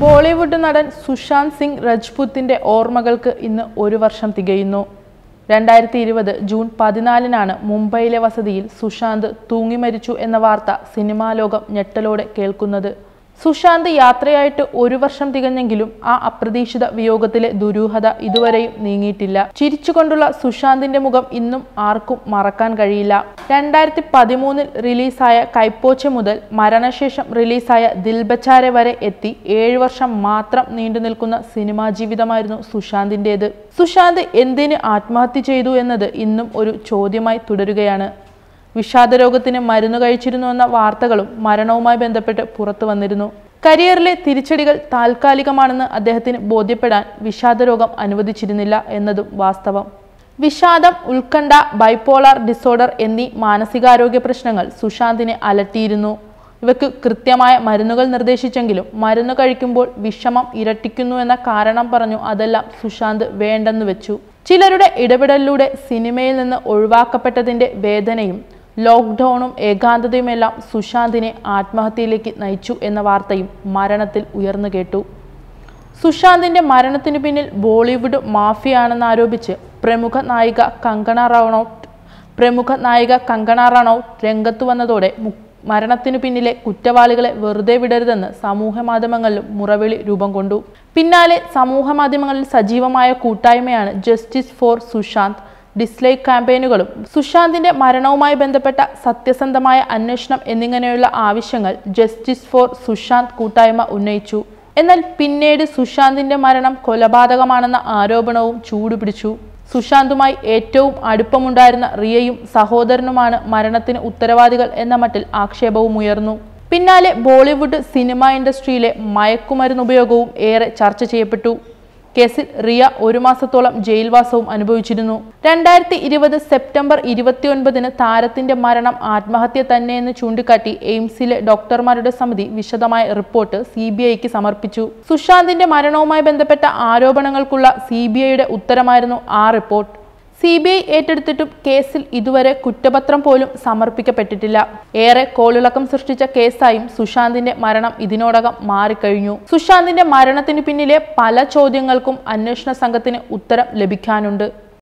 ബോളിവുഡ് നടൻ സുശാന്ത് സിംഗ് രജ്പുത്തിന്റെ ഓർമ്മകൾക്ക് ഇന്ന് ഒരു വർഷം തികയുന്നു രണ്ടായിരത്തി ഇരുപത് ജൂൺ പതിനാലിനാണ് മുംബൈയിലെ വസതിയിൽ സുശാന്ത് തൂങ്ങിമരിച്ചു എന്ന വാർത്ത സിനിമാ ലോകം ഞെട്ടലോടെ കേൾക്കുന്നത് സുശാന്ത് യാത്രയായിട്ട് ഒരു വർഷം തികഞ്ഞെങ്കിലും ആ അപ്രതീക്ഷിത വിയോഗത്തിലെ ദുരൂഹത ഇതുവരെയും നീങ്ങിയിട്ടില്ല ചിരിച്ചുകൊണ്ടുള്ള സുശാന്തിന്റെ മുഖം ഇന്നും ആർക്കും മറക്കാൻ കഴിയില്ല രണ്ടായിരത്തി പതിമൂന്നിൽ റിലീസായ കൈപ്പോച്ച മുതൽ മരണശേഷം റിലീസായ ദിൽബച്ചാരെ വരെ എത്തി ഏഴ് വർഷം മാത്രം നീണ്ടു നിൽക്കുന്ന സിനിമാ ജീവിതമായിരുന്നു സുശാന്തിൻ്റെത് സുശാന്ത് എന്തിന് ആത്മഹത്യ ചെയ്തു എന്നത് ഇന്നും ഒരു ചോദ്യമായി തുടരുകയാണ് വിഷാദരോഗത്തിന് മരുന്ന് കഴിച്ചിരുന്നു എന്ന വാർത്തകളും മരണവുമായി ബന്ധപ്പെട്ട് പുറത്തു വന്നിരുന്നു കരിയറിലെ തിരിച്ചടികൾ താൽക്കാലികമാണെന്ന് അദ്ദേഹത്തിന് ബോധ്യപ്പെടാൻ വിഷാദരോഗം അനുവദിച്ചിരുന്നില്ല എന്നതും വാസ്തവം വിഷാദം ഉത്കണ്ഠ ബൈപ്പോളാർ ഡിസോർഡർ എന്നീ മാനസികാരോഗ്യ പ്രശ്നങ്ങൾ സുശാന്തിനെ അലട്ടിയിരുന്നു ഇവയ്ക്ക് കൃത്യമായ മരുന്നുകൾ നിർദ്ദേശിച്ചെങ്കിലും മരുന്ന് കഴിക്കുമ്പോൾ വിഷമം ഇരട്ടിക്കുന്നു എന്ന കാരണം പറഞ്ഞു അതെല്ലാം സുശാന്ത് വേണ്ടെന്ന് വെച്ചു ചിലരുടെ ഇടപെടലിലൂടെ സിനിമയിൽ നിന്ന് ഒഴിവാക്കപ്പെട്ടതിന്റെ വേദനയും ലോക്ക്ഡൌണും ഏകാന്തതയുമെല്ലാം സുശാന്തിനെ ആത്മഹത്യയിലേക്ക് നയിച്ചു എന്ന വാർത്തയും മരണത്തിൽ ഉയർന്നു കേട്ടു സുശാന്തിന്റെ മരണത്തിനു പിന്നിൽ ബോളിവുഡ് മാഫിയാണെന്ന് ആരോപിച്ച് പ്രമുഖ നായിക കങ്കണ റണൌട്ട് പ്രമുഖ നായിക കങ്കണ റണൌട്ട് രംഗത്തു വന്നതോടെ മു- മരണത്തിനു പിന്നിലെ കുറ്റവാളികളെ വെറുതെ വിടരുതെന്ന് സമൂഹ മാധ്യമങ്ങളിലും മുറവിളി രൂപം കൊണ്ടു പിന്നാലെ സമൂഹ മാധ്യമങ്ങളിൽ സജീവമായ കൂട്ടായ്മയാണ് ജസ്റ്റിസ് ഫോർ സുശാന്ത് ഡിസ്ലൈക്ക് ക്യാമ്പയിനുകളും സുശാന്തിന്റെ മരണവുമായി ബന്ധപ്പെട്ട സത്യസന്ധമായ അന്വേഷണം എന്നിങ്ങനെയുള്ള ആവശ്യങ്ങൾ ജസ്റ്റിസ് ഫോർ സുശാന്ത് കൂട്ടായ്മ ഉന്നയിച്ചു എന്നാൽ പിന്നീട് സുശാന്തിന്റെ മരണം കൊലപാതകമാണെന്ന ആരോപണവും ചൂടുപിടിച്ചു സുശാന്തുമായി ഏറ്റവും അടുപ്പമുണ്ടായിരുന്ന റിയയും സഹോദരനുമാണ് മരണത്തിന് ഉത്തരവാദികൾ എന്ന മട്ടിൽ ആക്ഷേപവും ഉയർന്നു പിന്നാലെ ബോളിവുഡ് സിനിമാ ഇൻഡസ്ട്രിയിലെ മയക്കുമരുന്ന് ഉപയോഗവും ഏറെ ചർച്ച ചെയ്യപ്പെട്ടു കേസിൽ റിയ ഒരു മാസത്തോളം ജയിൽവാസവും അനുഭവിച്ചിരുന്നു രണ്ടായിരത്തി ഇരുപത് സെപ്റ്റംബർ ഇരുപത്തിയൊൻപതിന് താരത്തിന്റെ മരണം ആത്മഹത്യ തന്നെയെന്ന് ചൂണ്ടിക്കാട്ടി എയിംസിലെ ഡോക്ടർമാരുടെ സമിതി വിശദമായ റിപ്പോർട്ട് സി ബി ഐക്ക് സമർപ്പിച്ചു സുശാന്തിന്റെ മരണവുമായി ബന്ധപ്പെട്ട ആരോപണങ്ങൾക്കുള്ള സി ബി ഐയുടെ ഉത്തരമായിരുന്നു ആ റിപ്പോർട്ട് സി ബി ഐ ഏറ്റെടുത്തിട്ടും കേസിൽ ഇതുവരെ കുറ്റപത്രം പോലും സമർപ്പിക്കപ്പെട്ടിട്ടില്ല ഏറെ കോളിളക്കം സൃഷ്ടിച്ച കേസായും സുശാന്തിന്റെ മരണം ഇതിനോടകം മാറിക്കഴിഞ്ഞു സുശാന്തിന്റെ മരണത്തിന് പിന്നിലെ പല ചോദ്യങ്ങൾക്കും അന്വേഷണ സംഘത്തിന് ഉത്തരം ലഭിക്കാനുണ്ട്